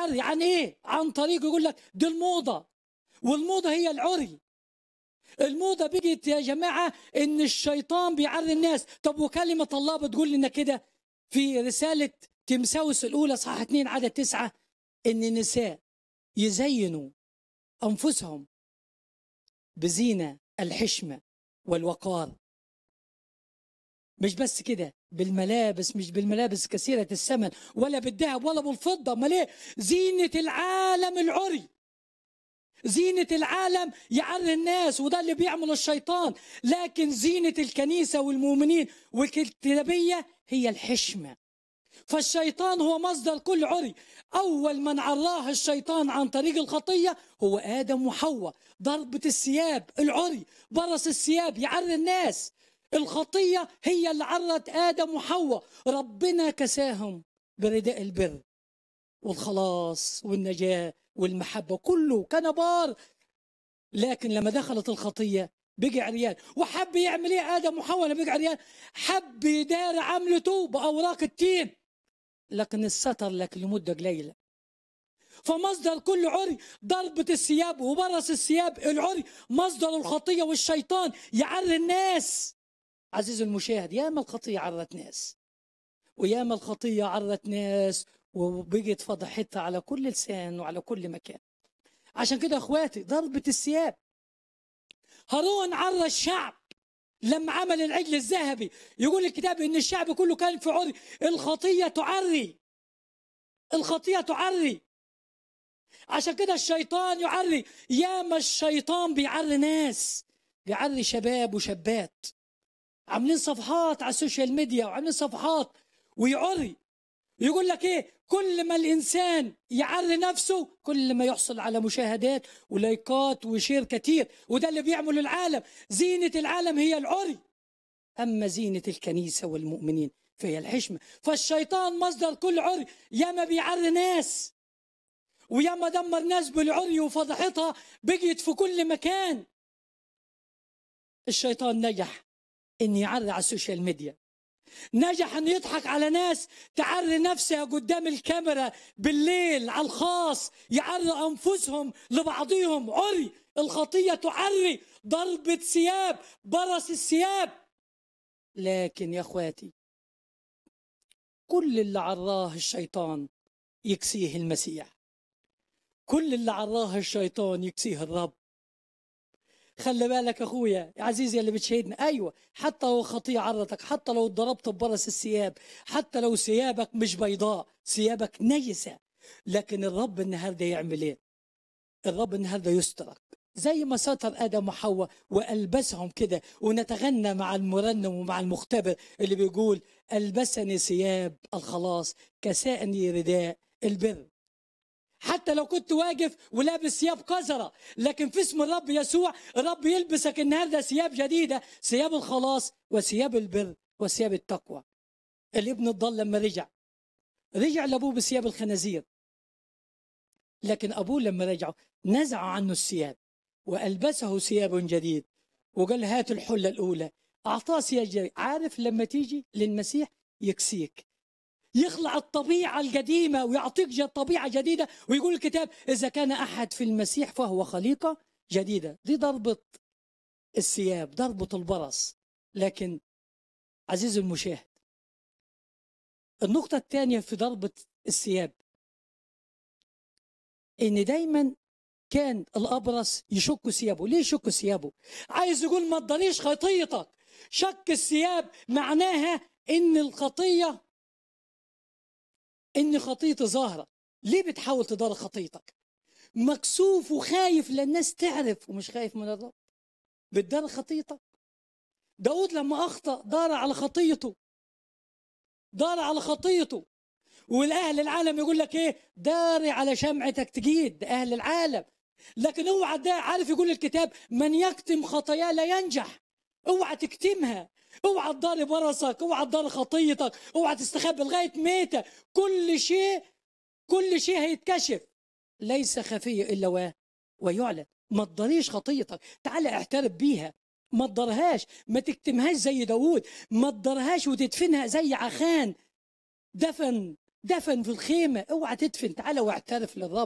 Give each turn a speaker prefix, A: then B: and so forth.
A: يعري عن ايه عن طريق يقول لك دي الموضه والموضه هي العري الموضه بقت يا جماعه ان الشيطان بيعري الناس طب وكلمه الله بتقول لنا كده في رساله تمساوس الاولى صح 2 عدد تسعة ان النساء يزينوا انفسهم بزينه الحشمه والوقار مش بس كده بالملابس مش بالملابس كثيرة الثمن ولا بالذهب ولا بالفضة امال ايه زينة العالم العري زينة العالم يعري الناس وده اللي بيعمل الشيطان لكن زينة الكنيسة والمؤمنين والكتابية هي الحشمة فالشيطان هو مصدر كل عري أول من عراه الشيطان عن طريق الخطية هو آدم وحواء ضربة الثياب العري برص الثياب يعري الناس الخطية هي اللي عرت آدم وحواء ربنا كساهم برداء البر والخلاص والنجاة والمحبة كله كان بار لكن لما دخلت الخطية بقي عريان وحب يعمل ايه آدم وحواء لما بقي عريان حب يدار عملته بأوراق التين لكن الستر لك لمدة قليلة فمصدر كل عري ضربة الثياب وبرص الثياب العري مصدر الخطية والشيطان يعري الناس عزيزي المشاهد ياما الخطية عرت ناس وياما الخطية عرت ناس وبقت فضحتها على كل لسان وعلى كل مكان عشان كده اخواتي ضربة الثياب هارون عرى الشعب لما عمل العجل الذهبي يقول الكتاب ان الشعب كله كان في عري الخطية تعري الخطية تعري عشان كده الشيطان يعري ياما الشيطان بيعري ناس بيعري شباب وشابات عاملين صفحات على السوشيال ميديا وعاملين صفحات ويعري يقول لك ايه كل ما الانسان يعري نفسه كل ما يحصل على مشاهدات ولايكات وشير كتير وده اللي بيعمله العالم زينة العالم هي العري اما زينة الكنيسة والمؤمنين فهي الحشمة فالشيطان مصدر كل عري ياما بيعري ناس وياما دمر ناس بالعري وفضحتها بقيت في كل مكان الشيطان نجح ان يعري على السوشيال ميديا نجح ان يضحك على ناس تعري نفسها قدام الكاميرا بالليل على الخاص يعري انفسهم لبعضهم عري الخطيه تعري ضربه ثياب برص الثياب لكن يا اخواتي كل اللي عراه الشيطان يكسيه المسيح كل اللي عراه الشيطان يكسيه الرب خلي بالك اخويا يا عزيزي اللي بتشاهدنا ايوه حتى لو خطيه عرتك حتى لو اتضربت ببرص الثياب حتى لو ثيابك مش بيضاء ثيابك نيسه لكن الرب النهارده يعمل ايه الرب النهارده يسترك زي ما ستر ادم وحواء والبسهم كده ونتغنى مع المرنم ومع المختبر اللي بيقول البسني ثياب الخلاص كساني رداء البر حتى لو كنت واقف ولابس ثياب قذرة لكن في اسم الرب يسوع الرب يلبسك النهارده ثياب جديدة ثياب الخلاص وثياب البر وثياب التقوى الابن الضال لما رجع رجع لابوه بثياب الخنازير لكن ابوه لما رجعوا نزعوا عنه الثياب والبسه ثياب جديد وقال هات الحله الاولى اعطاه ثياب جديد عارف لما تيجي للمسيح يكسيك يخلع الطبيعة القديمة ويعطيك طبيعة جديدة ويقول الكتاب إذا كان أحد في المسيح فهو خليقة جديدة دي ضربة الثياب ضربة البرص لكن عزيزي المشاهد النقطة الثانية في ضربة الثياب إن دايما كان الأبرص يشك ثيابه ليه يشك ثيابه عايز يقول ما تضريش خطيتك شك الثياب معناها إن الخطية ان خطيتي ظاهره ليه بتحاول تدار خطيتك مكسوف وخايف للناس تعرف ومش خايف من الرب بتدار خطيتك داود لما اخطا دار على خطيته دار على خطيته والاهل العالم يقول لك ايه داري على شمعتك تجيد ده اهل العالم لكن اوعى ده عارف يقول الكتاب من يكتم خطاياه لا ينجح اوعى تكتمها اوعى تضاري برصك اوعى تضاري خطيتك اوعى تستخبى لغايه ميتة كل شيء كل شيء هيتكشف ليس خفي الا و... ويعلن ما تضاريش خطيتك تعال اعترف بيها ما تضرهاش ما تكتمهاش زي داوود ما تضرهاش وتدفنها زي عخان دفن دفن في الخيمه اوعى تدفن تعالى واعترف للرب